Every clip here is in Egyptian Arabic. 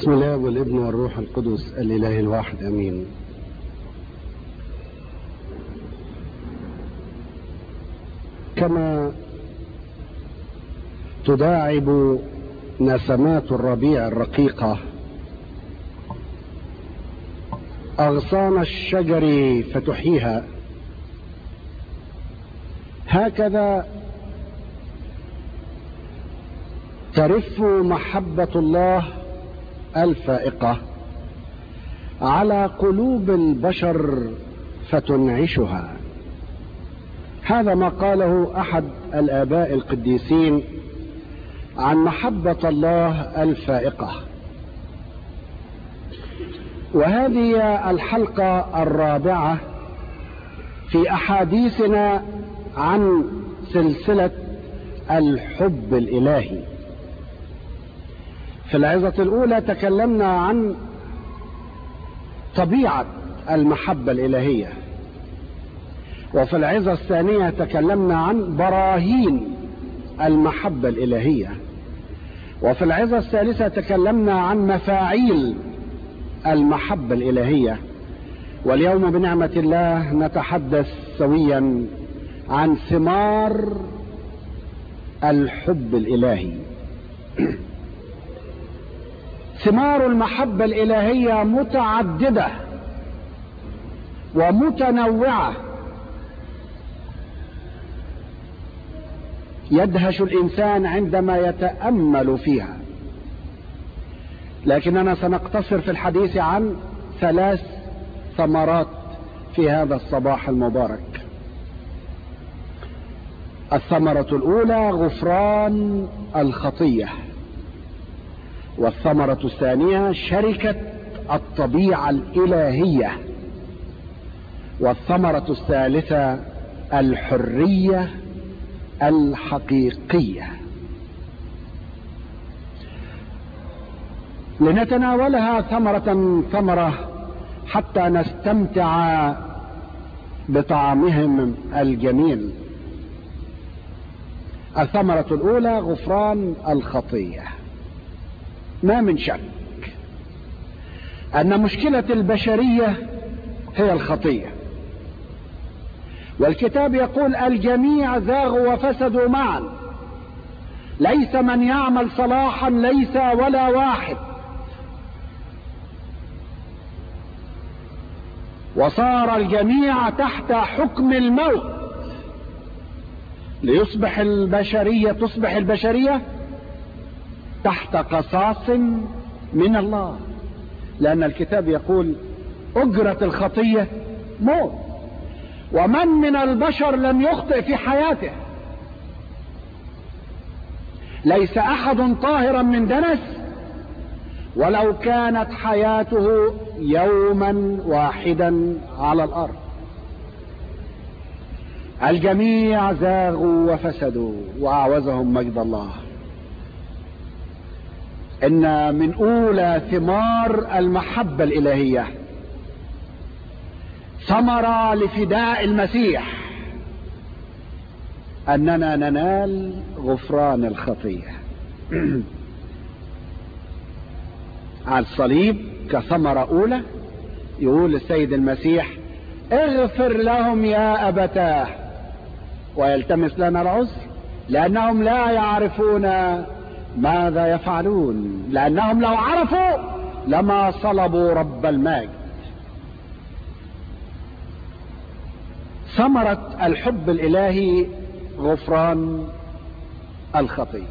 بسم الله والابن والروح القدس الاله الواحد امين كما تداعب نسمات الربيع الرقيقه اغصان الشجر فتحييها هكذا ترف محبه الله الفائقه على قلوب البشر فتنعشها هذا ما قاله احد الاباء القديسين عن محبه الله الفائقه وهذه الحلقه الرابعه في احاديثنا عن سلسله الحب الالهي في العظة الأولى تكلمنا عن طبيعة المحبة الإلهية وفي العظة الثانية تكلمنا عن براهين المحبة الإلهية وفي العظة الثالثة تكلمنا عن مفاعيل المحبة الإلهية واليوم بنعمة الله نتحدث سويا عن ثمار الحب الإلهي ثمار المحبة الإلهية متعددة ومتنوعة يدهش الإنسان عندما يتأمل فيها لكننا سنقتصر في الحديث عن ثلاث ثمرات في هذا الصباح المبارك الثمرة الأولى غفران الخطيه والثمرة الثانية شركة الطبيعة الإلهية والثمرة الثالثة الحرية الحقيقية لنتناولها ثمرة ثمرة حتى نستمتع بطعامهم الجميل الثمرة الأولى غفران الخطيه ما من شك ان مشكله البشريه هي الخطيه والكتاب يقول الجميع زاغوا وفسدوا معا ليس من يعمل صلاحا ليس ولا واحد وصار الجميع تحت حكم الموت ليصبح البشريه تصبح البشريه تحت قصاص من الله لأن الكتاب يقول أجرة الخطية موت ومن من البشر لم يخطئ في حياته ليس أحد طاهرا من دنس ولو كانت حياته يوما واحدا على الأرض الجميع زاغوا وفسدوا وأعوزهم مجد الله ان من اولى ثمار المحبه الالهيه ثمره لفداء المسيح اننا ننال غفران الخطيه على الصليب كثمره اولى يقول السيد المسيح اغفر لهم يا ابتاه ويلتمس لنا العذر لانهم لا يعرفون ماذا يفعلون لانهم لو عرفوا لما صلبوا رب المجد ثمرة الحب الالهي غفران الخطية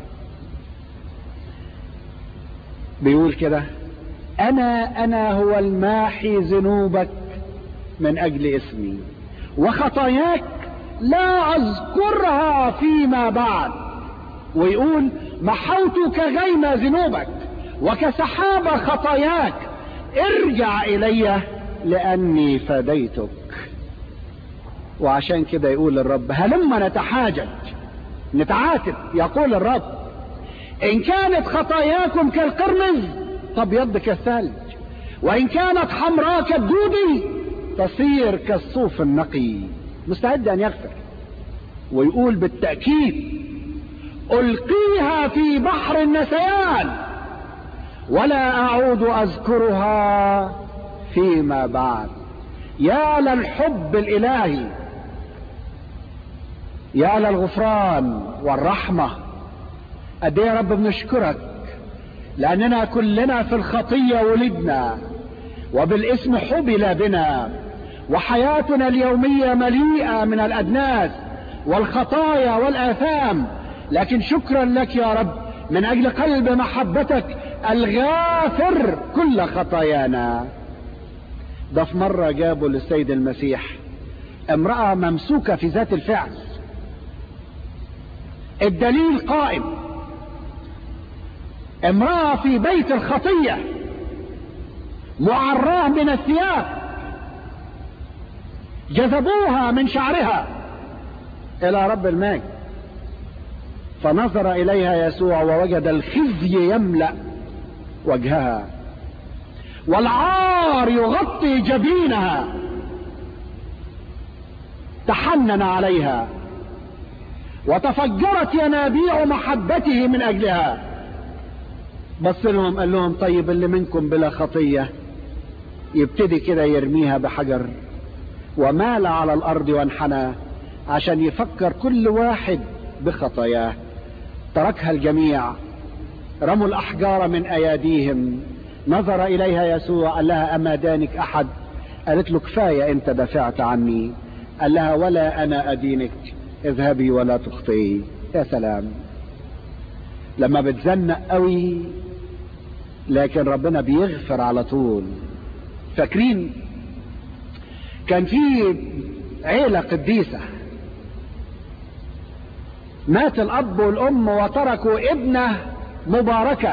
بيقول كده انا انا هو الماحي ذنوبك من اجل اسمي وخطاياك لا اذكرها فيما بعد ويقول محوت كغيم ذنوبك وكسحاب خطاياك ارجع الي لاني فديتك وعشان كده يقول الرب هلما نتحاجج نتعاتب يقول الرب ان كانت خطاياكم كالقرمز تبيض كالثلج وان كانت حمراء كالدودي تصير كالصوف النقي مستعد ان يغفر ويقول بالتاكيد القيها في بحر النسيان ولا اعود اذكرها فيما بعد يا للحب الالهي يا للغفران والرحمه قد يا رب بنشكرك لاننا كلنا في الخطيه ولدنا وبالاسم حبل بنا وحياتنا اليوميه مليئه من الادناس والخطايا والاثام لكن شكرا لك يا رب من اجل قلب محبتك الغافر كل خطايانا ده في مرة جابوا للسيد المسيح امرأة ممسوكة في ذات الفعل الدليل قائم امرأة في بيت الخطية معراه من الثياب جذبوها من شعرها الى رب المجد فنظر اليها يسوع ووجد الخزي يملا وجهها والعار يغطي جبينها تحنن عليها وتفجرت ينابيع محبته من اجلها بص لهم قال لهم طيب اللي منكم بلا خطيه يبتدي كده يرميها بحجر ومال على الارض وانحنى عشان يفكر كل واحد بخطاياه تركها الجميع رموا الاحجار من اياديهم نظر اليها يسوع قال لها اما دانك احد قالت له كفايه انت دافعت عني قال لها ولا انا ادينك اذهبي ولا تخطئي يا سلام لما بتزنق قوي لكن ربنا بيغفر على طول فاكرين كان في عيلة قديسة مات الأب والأم وتركوا ابنة مباركة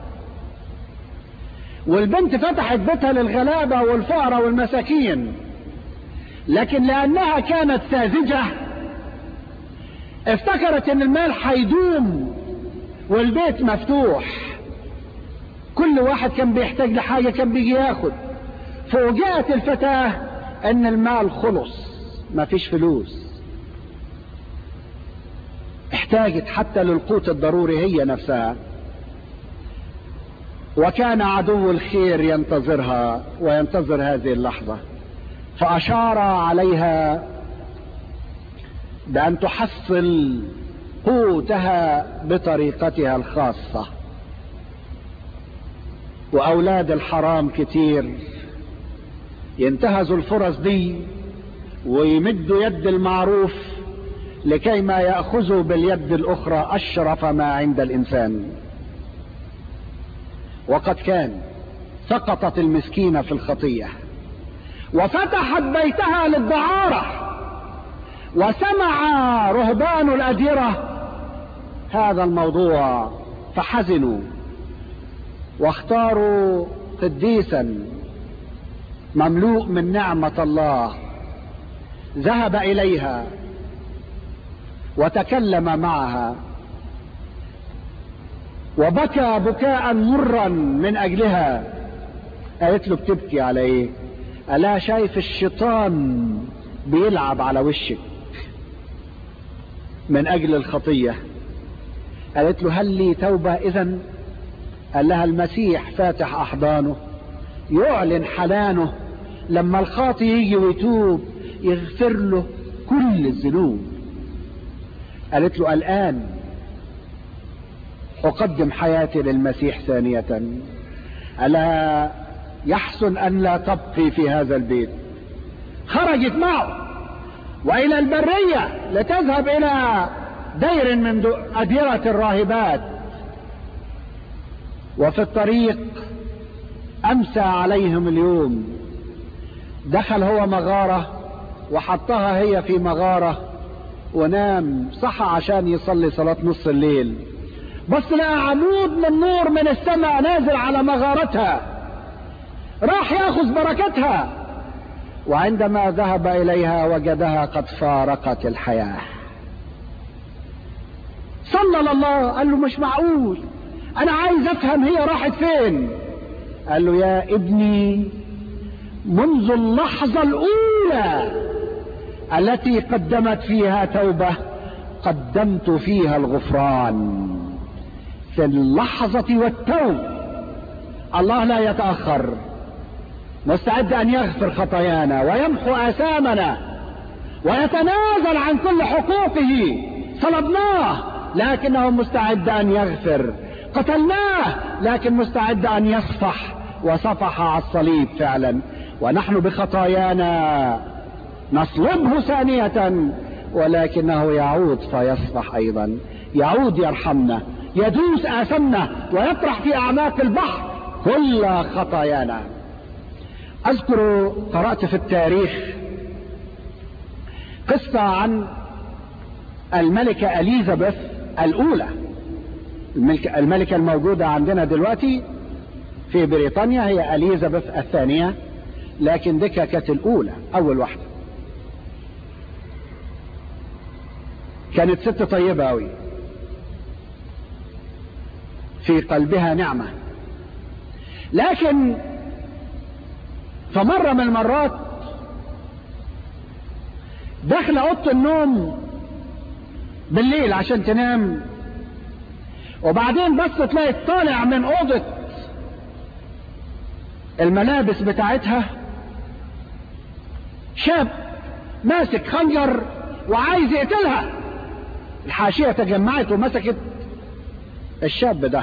والبنت فتحت بيتها للغلابة والفقراء والمساكين لكن لأنها كانت ساذجة افتكرت ان المال هيدوم والبيت مفتوح كل واحد كان بيحتاج لحاجة كان بيجي ياخد فوجئت الفتاة ان المال خلص مفيش فلوس احتاجت حتى للقوت الضروري هي نفسها وكان عدو الخير ينتظرها وينتظر هذه اللحظة فأشار عليها بأن تحصل قوتها بطريقتها الخاصة وأولاد الحرام كتير ينتهزوا الفرص دي ويمدوا يد المعروف لكي ما يأخذوا باليد الأخرى أشرف ما عند الإنسان وقد كان سقطت المسكينة في الخطية وفتحت بيتها للدعارة وسمع رهبان الأديرة هذا الموضوع فحزنوا واختاروا قديسا مملوء من نعمة الله ذهب إليها وتكلم معها وبكى بكاء مرا من أجلها قالت له بتبكي على ايه ألا شايف الشيطان بيلعب على وشك من أجل الخطية قالت له هل لي توبة إذا قال لها المسيح فاتح أحضانه يعلن حنانه لما الخاطي يجي ويتوب يغفر له كل الذنوب قالت له الآن أقدم حياتي للمسيح ثانية ألا يحسن أن لا تبقي في هذا البيت خرجت معه وإلى البرية لتذهب إلى دير من أديرة الراهبات وفي الطريق أمسى عليهم اليوم دخل هو مغارة وحطها هي في مغارة ونام صحى عشان يصلي صلاة نص الليل بس لقى عمود من نور من السماء نازل على مغارتها راح ياخذ بركتها وعندما ذهب اليها وجدها قد فارقت الحياه صلى الله قال له مش معقول انا عايز افهم هي راحت فين قال له يا ابني منذ اللحظه الاولى التي قدمت فيها توبه قدمت فيها الغفران في اللحظه والتوب الله لا يتأخر مستعد أن يغفر خطايانا ويمحو آثامنا ويتنازل عن كل حقوقه صلبناه لكنه مستعد أن يغفر قتلناه لكن مستعد أن يصفح وصفح على الصليب فعلا ونحن بخطايانا نصلبه ثانية ولكنه يعود فيصفح أيضا يعود يرحمنا يدوس آثمنا ويطرح في أعماق البحر كل خطايانا أذكر قرأت في التاريخ قصة عن الملكة أليزابيث الأولى الملكة, الملكة الموجودة عندنا دلوقتي في بريطانيا هي أليزابيث الثانية لكن دي كانت الأولى أول واحدة كانت ست طيبة أوي في قلبها نعمة لكن فمرة من المرات داخل اوضه النوم بالليل عشان تنام وبعدين بس تلاقي طالع من اوضه الملابس بتاعتها شاب ماسك خنجر وعايز يقتلها الحاشيه تجمعت ومسكت الشاب ده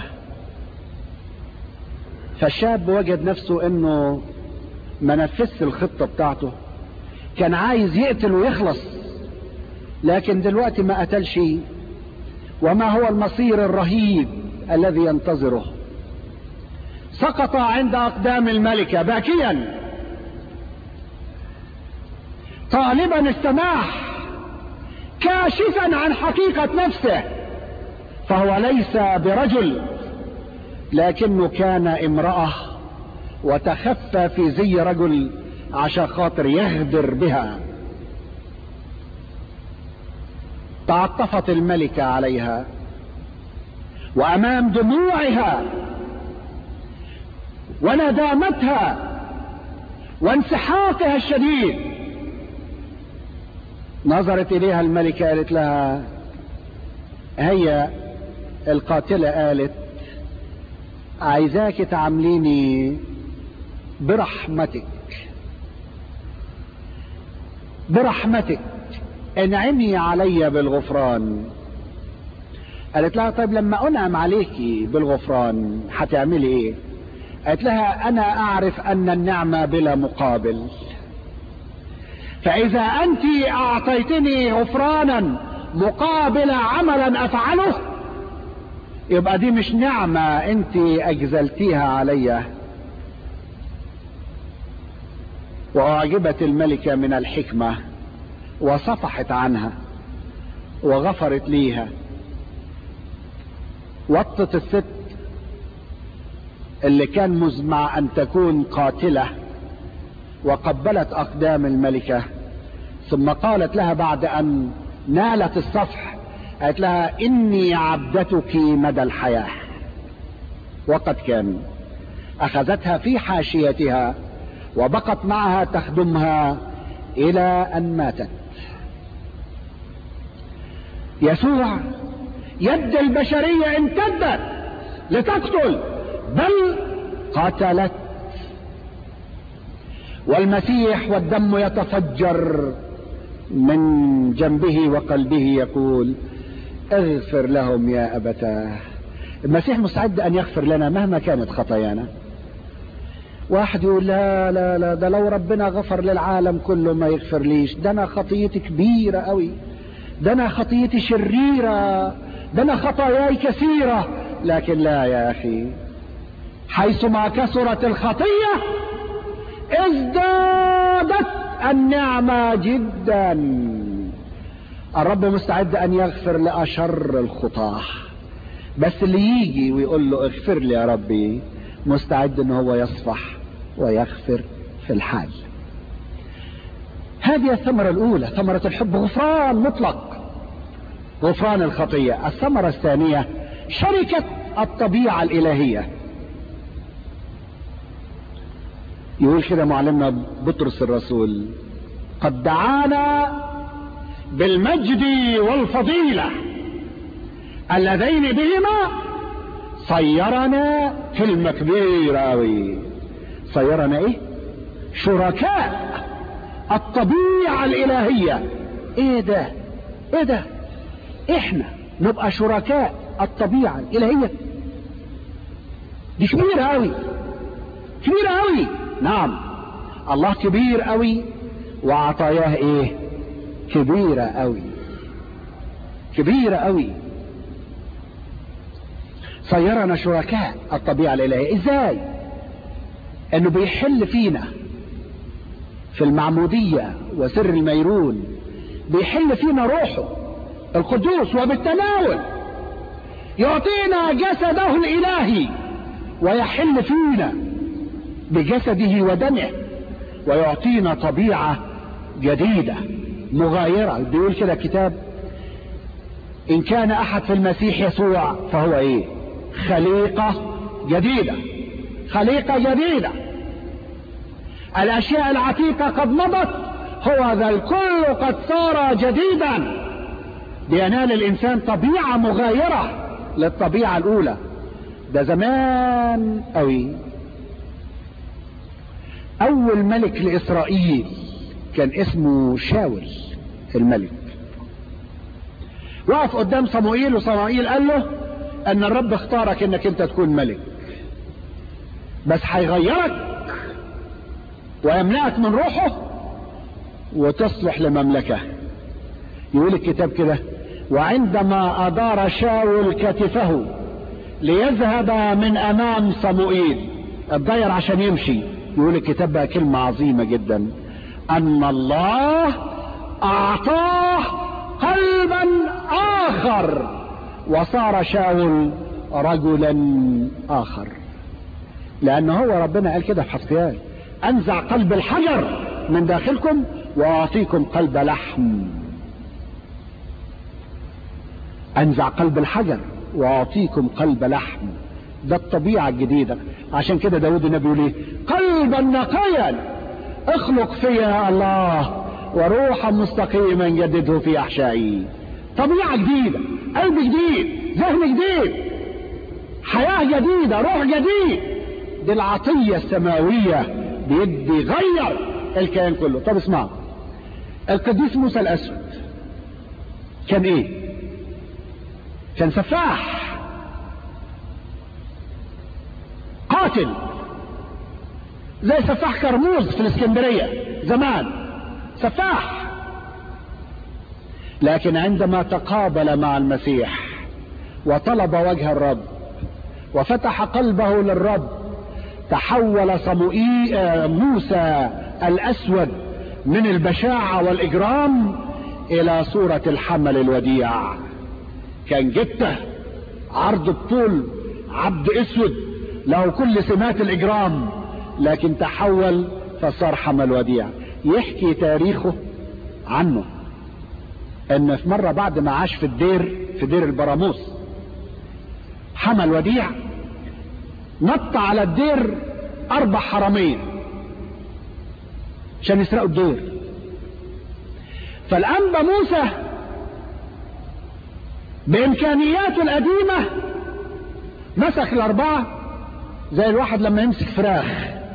فالشاب وجد نفسه انه ما نفذش الخطة بتاعته كان عايز يقتل ويخلص لكن دلوقتي ما قتلش وما هو المصير الرهيب الذي ينتظره سقط عند اقدام الملكة باكيا طالبا السماح كاشفا عن حقيقة نفسه فهو ليس برجل لكنه كان امرأة وتخفى في زي رجل عشان خاطر يغدر بها تعطفت الملكة عليها وامام دموعها وندامتها وانسحاقها الشديد نظرت اليها الملكة قالت لها هي القاتلة قالت عايزاك تعامليني برحمتك برحمتك انعمي علي بالغفران قالت لها طيب لما انعم عليكي بالغفران هتعملي ايه قالت لها انا اعرف ان النعمة بلا مقابل فاذا انت اعطيتني غفرانا مقابل عملا افعله يبقى دي مش نعمة انت اجزلتيها عليا واعجبت الملكة من الحكمة وصفحت عنها وغفرت ليها وطت الست اللي كان مزمع ان تكون قاتلة وقبلت اقدام الملكة ثم قالت لها بعد ان نالت الصفح قالت لها اني عبدتك مدى الحياة وقد كان اخذتها في حاشيتها وبقت معها تخدمها الى ان ماتت يسوع يد البشرية امتدت لتقتل بل قتلت والمسيح والدم يتفجر من جنبه وقلبه يقول اغفر لهم يا ابتاه المسيح مستعد ان يغفر لنا مهما كانت خطايانا واحد يقول لا لا لا ده لو ربنا غفر للعالم كله ما يغفر ليش ده انا خطيتي كبيرة قوي ده انا خطيتي شريرة ده انا خطاياي كثيرة لكن لا يا اخي حيثما كثرت الخطية ازدادت النعمة جدا الرب مستعد ان يغفر لاشر الخطاه بس اللي يجي ويقول له اغفر لي يا ربي مستعد ان هو يصفح ويغفر في الحال هذه الثمرة الاولى ثمرة الحب غفران مطلق غفران الخطية الثمرة الثانية شركة الطبيعة الالهية يقول كده معلمنا بطرس الرسول قد دعانا بالمجد والفضيلة اللذين بهما صيرنا كلمة كبيرة أوي صيرنا ايه شركاء الطبيعة الإلهية ايه ده ايه ده احنا نبقى شركاء الطبيعة الإلهية دي كبيرة أوي كبيرة أوي نعم الله كبير أوي وعطاياه ايه كبيرة أوي كبيرة أوي صيرنا شركاء الطبيعة الإلهية ازاي انه بيحل فينا في المعمودية وسر الميرون بيحل فينا روحه القدوس وبالتناول يعطينا جسده الإلهي ويحل فينا بجسده ودمه ويعطينا طبيعة جديدة مغايرة بيقول كده الكتاب إن كان أحد في المسيح يسوع فهو إيه خليقة جديدة خليقة جديدة الأشياء العتيقة قد مضت هو ذا الكل قد صار جديدا لينال الإنسان طبيعة مغايرة للطبيعة الأولى ده زمان قوي أول ملك لإسرائيل كان اسمه شاول الملك وقف قدام صموئيل وصموئيل قال له ان الرب اختارك انك انت تكون ملك بس هيغيرك ويملأك من روحه وتصلح لمملكة يقول الكتاب كده وعندما أدار شاول كتفه ليذهب من أمام صموئيل الضير عشان يمشي يقول الكتاب بقى كلمة عظيمة جدا أن الله أعطاه قلبا آخر وصار شاول رجلا آخر لأن هو ربنا قال كده في حسقيال أنزع قلب الحجر من داخلكم وأعطيكم قلب لحم أنزع قلب الحجر وأعطيكم قلب لحم ده الطبيعة الجديدة عشان كده داود النبي يقول ايه قلبا نقيا اخلق فيا الله وروحا مستقيما جدده في احشائي طبيعة جديدة قلب جديد ذهن جديد حياة جديدة روح جديد دي العطية السماوية بيدي غير الكيان كله طب اسمعوا القديس موسى الاسود كان ايه كان سفاح قاتل زي سفاح كرموز في الاسكندرية زمان سفاح لكن عندما تقابل مع المسيح وطلب وجه الرب وفتح قلبه للرب تحول صموئيل موسى الاسود من البشاعة والاجرام الى صورة الحمل الوديع كان جته عرض الطول عبد اسود له كل سمات الاجرام لكن تحول فصار حمل وديع يحكي تاريخه عنه ان في مرة بعد ما عاش في الدير في دير البراموس حمل وديع نط على الدير اربع حرامين عشان يسرقوا الدير فالانبا موسى بامكانياته القديمة مسك الاربعة زي الواحد لما يمسك فراخ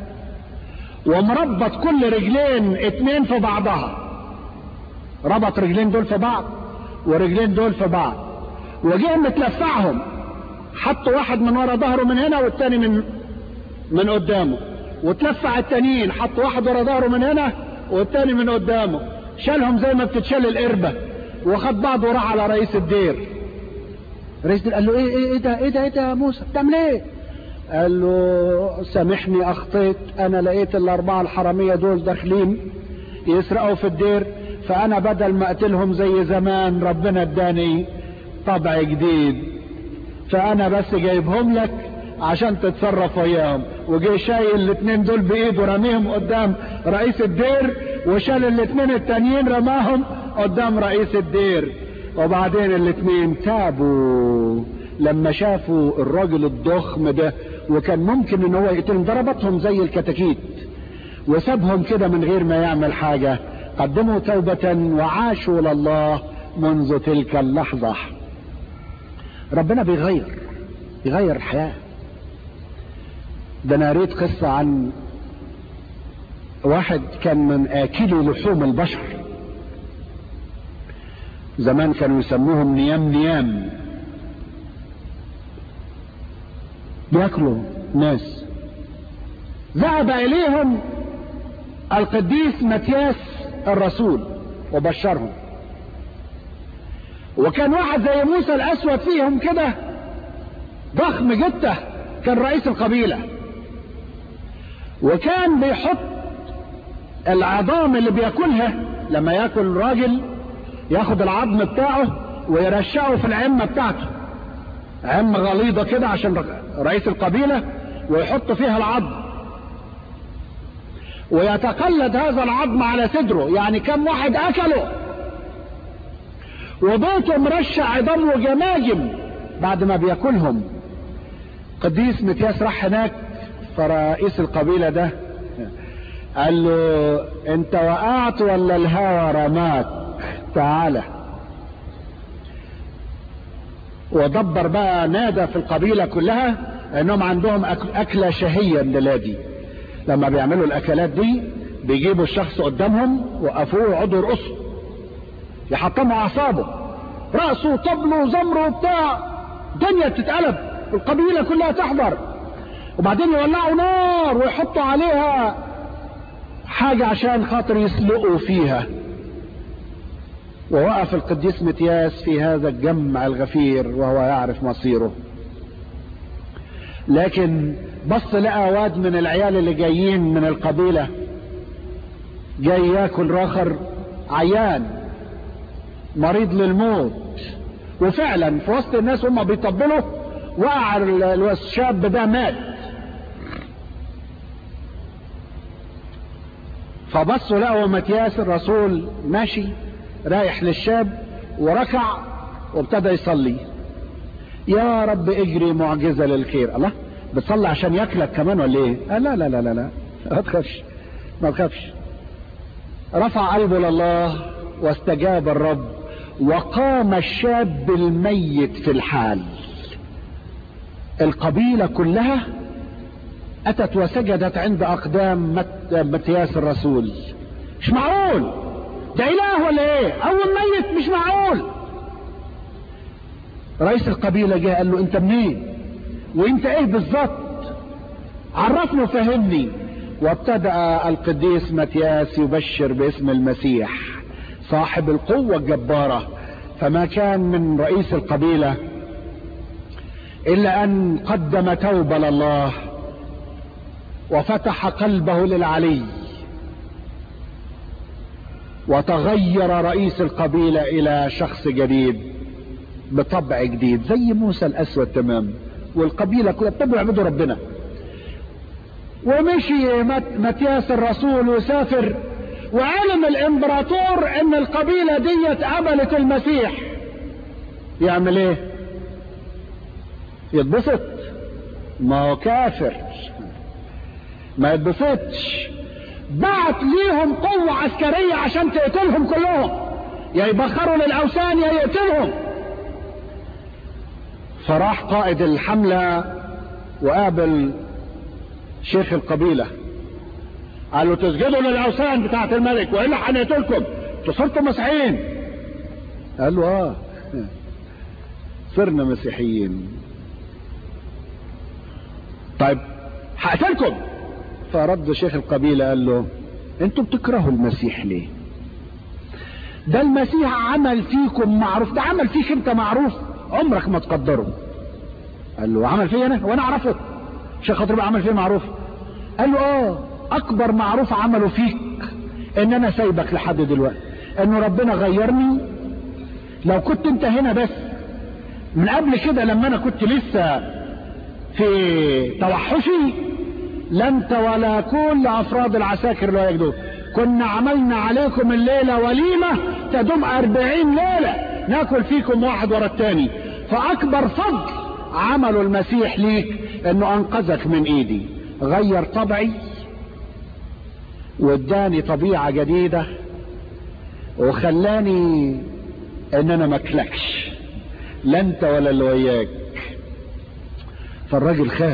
ومربط كل رجلين اتنين في بعضها ربط رجلين دول في بعض ورجلين دول في بعض وجه متلفعهم حط واحد من ورا ظهره من هنا والتاني من من قدامه وتلفع التانيين حط واحد ورا ظهره من هنا والتاني من قدامه شالهم زي ما بتتشال القربة وخد بعض وراح على رئيس الدير رئيس الدير قال له ايه ايه ايه ده ايه ده ايه ده يا موسى بتعمل ايه قال له سامحني اخطيت انا لقيت الاربعة الحرامية دول داخلين يسرقوا في الدير فانا بدل ما اقتلهم زي زمان ربنا اداني طبع جديد فانا بس جايبهم لك عشان تتصرف وياهم وجي شايل الاثنين دول بايده رميهم قدام رئيس الدير وشال الاثنين التانيين رماهم قدام رئيس الدير وبعدين الاثنين تابوا لما شافوا الراجل الضخم ده وكان ممكن ان هو يقتلهم ضربتهم زي الكتاكيت وسابهم كده من غير ما يعمل حاجة قدموا توبة وعاشوا لله منذ تلك اللحظة ربنا بيغير يغير الحياة ده انا قريت قصة عن واحد كان من اكلي لحوم البشر زمان كانوا يسموهم نيام نيام بياكلوا ناس ذهب اليهم القديس متياس الرسول وبشرهم وكان واحد زي موسى الاسود فيهم كده ضخم جدا كان رئيس القبيله وكان بيحط العظام اللي بياكلها لما ياكل راجل ياخد العظم بتاعه ويرشقه في العمه بتاعته عمه غليظه كده عشان رئيس القبيله ويحط فيها العظم ويتقلد هذا العظم على صدره يعني كم واحد اكله وبيته مرشع عظام وجماجم بعد ما بياكلهم قديس متياس راح هناك فرئيس القبيله ده قال له انت وقعت ولا الهوى رماك تعالى ودبر بقى نادى في القبيله كلها انهم عندهم اكله شهيه الليله لما بيعملوا الاكلات دي بيجيبوا الشخص قدامهم وقفوه ويقعدوا يرقصوا يحطموا اعصابه راسه وطبله وزمره وبتاع دنيا تتقلب القبيله كلها تحضر وبعدين يولعوا نار ويحطوا عليها حاجه عشان خاطر يسلقوا فيها ووقف القديس متياس في هذا الجمع الغفير وهو يعرف مصيره لكن بص لقى واد من العيال اللي جايين من القبيلة جاي ياكل راخر عيان مريض للموت وفعلا في وسط الناس هم بيطبلوا وقع الشاب ده مات فبصوا لقوا متياس الرسول ماشي رايح للشاب وركع وابتدى يصلي يا رب اجري معجزة للخير الله بتصلي عشان ياكلك كمان ولا ايه آه لا لا لا لا لا ما تخافش ما تخافش رفع قلبه لله واستجاب الرب وقام الشاب الميت في الحال القبيلة كلها أتت وسجدت عند أقدام مت... متياس الرسول مش معقول ده إله ولا إيه؟ أول ميت مش معقول رئيس القبيلة جه قال له أنت منين؟ وأنت إيه بالظبط؟ عرفني وفهمني وابتدأ القديس متياس يبشر باسم المسيح صاحب القوة الجبارة فما كان من رئيس القبيلة إلا أن قدم توبة لله وفتح قلبه للعلي وتغير رئيس القبيلة إلى شخص جديد بطبع جديد زي موسى الأسود تمام والقبيلة كلها ابتدوا يعبدوا ربنا ومشي متياس الرسول وسافر وعلم الامبراطور ان القبيلة ديت قبلت المسيح يعمل ايه يتبسط ما هو كافر ما يتبسطش بعت ليهم قوة عسكرية عشان تقتلهم كلهم يا يبخروا للأوثان يا يقتلهم فراح قائد الحملة وقابل شيخ القبيلة قال له تسجدوا للأوثان بتاعت الملك وإلا هنقتلكم انتوا صرتوا مسيحيين قال له اه صرنا مسيحيين طيب هقتلكم فرد شيخ القبيلة قال له انتوا بتكرهوا المسيح ليه ده المسيح عمل فيكم معروف ده عمل فيك انت معروف عمرك ما تقدره قال له عمل فيا انا وانا اعرفه شيخ خاطر عمل فيه معروف قال له اه اكبر معروف عمله فيك ان انا سايبك لحد دلوقتي انه ربنا غيرني لو كنت انت هنا بس من قبل كده لما انا كنت لسه في توحشي لا انت ولا كل افراد العساكر اللي يجدون كنا عملنا عليكم الليلة وليمة تدوم اربعين ليلة ناكل فيكم واحد ورا التاني فاكبر فضل عمله المسيح ليك انه انقذك من ايدي غير طبعي واداني طبيعة جديدة وخلاني ان انا ماكلكش لا انت ولا اللي وياك فالراجل خاف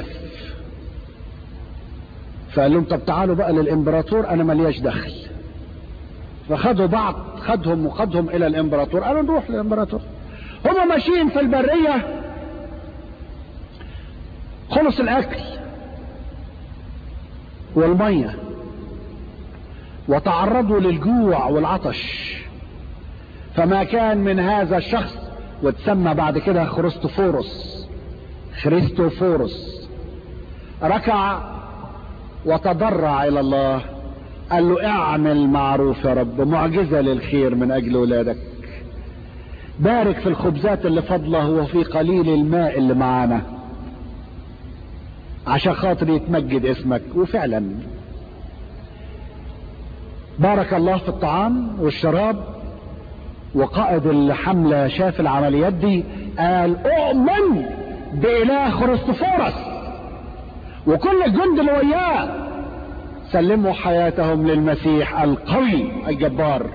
فقال لهم طب تعالوا بقى للامبراطور انا ملياش دخل فخدوا بعض خدهم وخدهم الى الامبراطور قالوا نروح للامبراطور هما ماشيين في البرية خلص الاكل والمية وتعرضوا للجوع والعطش فما كان من هذا الشخص وتسمى بعد كده خريستوفورس خريستوفورس ركع وتضرع الى الله قال له اعمل معروف يا رب معجزة للخير من اجل ولادك بارك في الخبزات اللي فضله وفي قليل الماء اللي معانا عشان خاطر يتمجد اسمك وفعلا بارك الله في الطعام والشراب وقائد الحملة شاف العمليات دي قال اؤمن بإله خريستوفورس وكل الجند اللي وياه سلموا حياتهم للمسيح القوي الجبار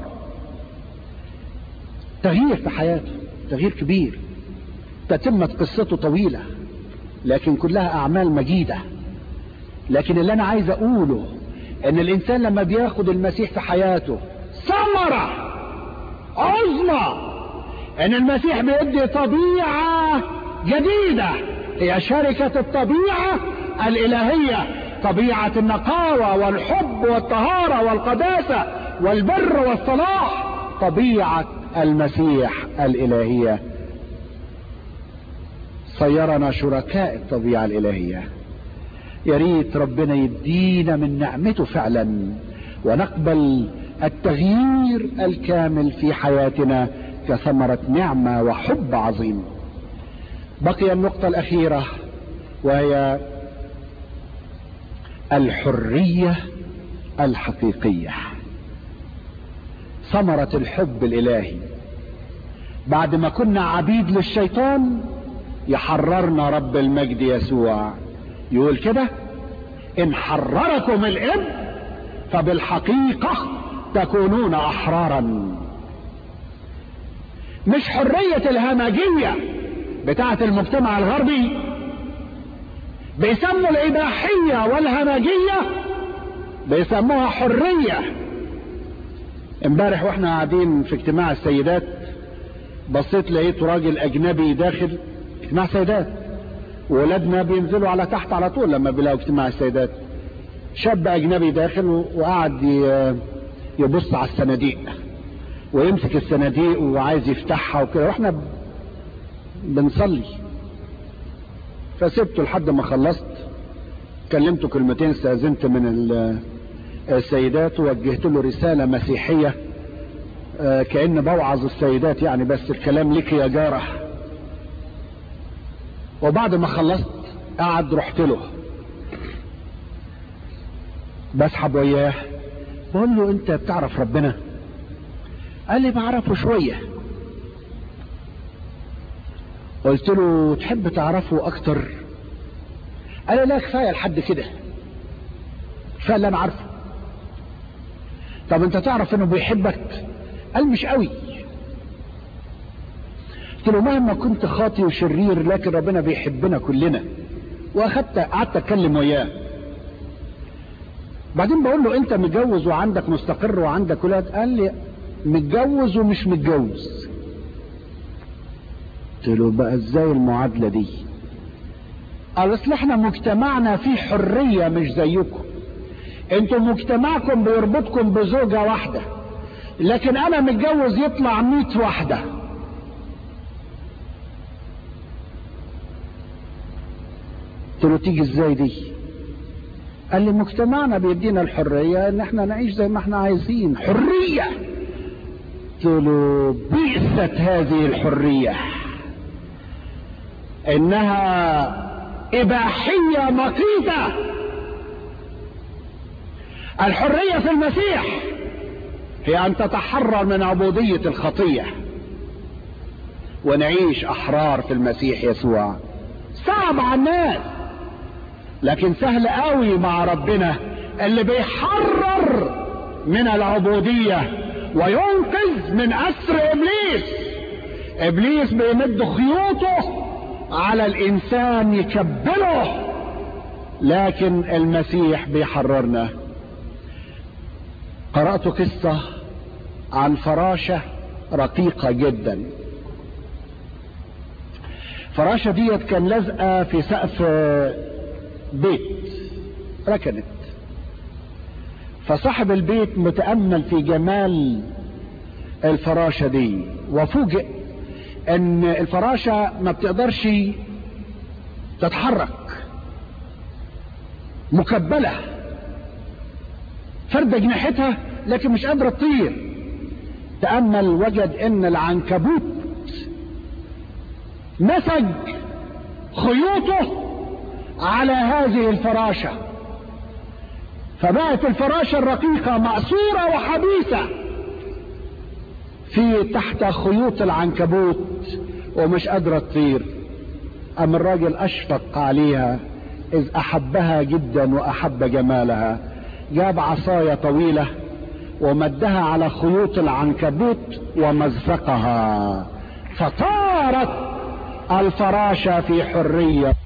تغيير في حياته تغيير كبير تتمة قصته طويلة لكن كلها أعمال مجيدة لكن اللي أنا عايز أقوله إن الإنسان لما بياخد المسيح في حياته ثمرة عظمى إن المسيح بيدي طبيعة جديدة هي شركة الطبيعة الإلهية طبيعة النقاوة والحب والطهارة والقداسة والبر والصلاح طبيعة المسيح الإلهية صيرنا شركاء الطبيعة الإلهية يا ريت ربنا يدينا من نعمته فعلا ونقبل التغيير الكامل في حياتنا كثمرة نعمة وحب عظيم بقي النقطة الأخيرة وهي الحرية الحقيقية ثمرة الحب الإلهي بعد ما كنا عبيد للشيطان يحررنا رب المجد يسوع يقول كده إن حرركم الإب فبالحقيقة تكونون أحرارا مش حرية الهمجية بتاعة المجتمع الغربي بيسموا الإباحية والهمجية بيسموها حرية امبارح واحنا قاعدين في اجتماع السيدات بصيت لقيت راجل اجنبي داخل اجتماع سيدات وولادنا بينزلوا على تحت على طول لما بيلاقوا اجتماع السيدات شاب اجنبي داخل وقعد يبص على الصناديق ويمسك الصناديق وعايز يفتحها وكده واحنا بنصلي فسبته لحد ما خلصت كلمته كلمتين استاذنت من السيدات ووجهت له رسالة مسيحية كأن بوعظ السيدات يعني بس الكلام لك يا جارة وبعد ما خلصت قعد رحت له بسحب وياه بقول له انت بتعرف ربنا قال لي بعرفه شوية قلت له تحب تعرفه اكتر قال لي لا كفاية لحد كده كفاية اللي انا عارفه طب انت تعرف انه بيحبك قال مش قوي قلت له مهما كنت خاطي وشرير لكن ربنا بيحبنا كلنا واخدت قعدت اتكلم وياه بعدين بقول له انت متجوز وعندك مستقر وعندك ولاد قال لي متجوز ومش متجوز قلت له بقى ازاي المعادله دي قال اصل احنا مجتمعنا فيه حريه مش زيكم انتوا مجتمعكم بيربطكم بزوجه واحده لكن انا متجوز يطلع ميت واحده قلت له تيجي ازاي دي قال لي مجتمعنا بيدينا الحريه ان احنا نعيش زي ما احنا عايزين حريه قلت له بئست هذه الحريه انها اباحيه مقيته الحريه في المسيح هي ان تتحرر من عبوديه الخطيه ونعيش احرار في المسيح يسوع صعب على الناس لكن سهل قوي مع ربنا اللي بيحرر من العبوديه وينقذ من اسر ابليس ابليس بيمد خيوطه على الانسان يكبله لكن المسيح بيحررنا قرأت قصة عن فراشة رقيقة جدا فراشة ديت كان لازقة في سقف بيت ركنت فصاحب البيت متأمل في جمال الفراشة دي وفوجئ ان الفراشة ما بتقدرش تتحرك مكبلة فردة جناحتها لكن مش قادرة تطير تأمل وجد ان العنكبوت نسج خيوطه على هذه الفراشة فبقت الفراشة الرقيقة مأسورة وحبيسة في تحت خيوط العنكبوت ومش قادرة تطير أم الراجل أشفق عليها إذ أحبها جدا وأحب جمالها جاب عصاية طويلة ومدها على خيوط العنكبوت ومزقها فطارت الفراشة في حرية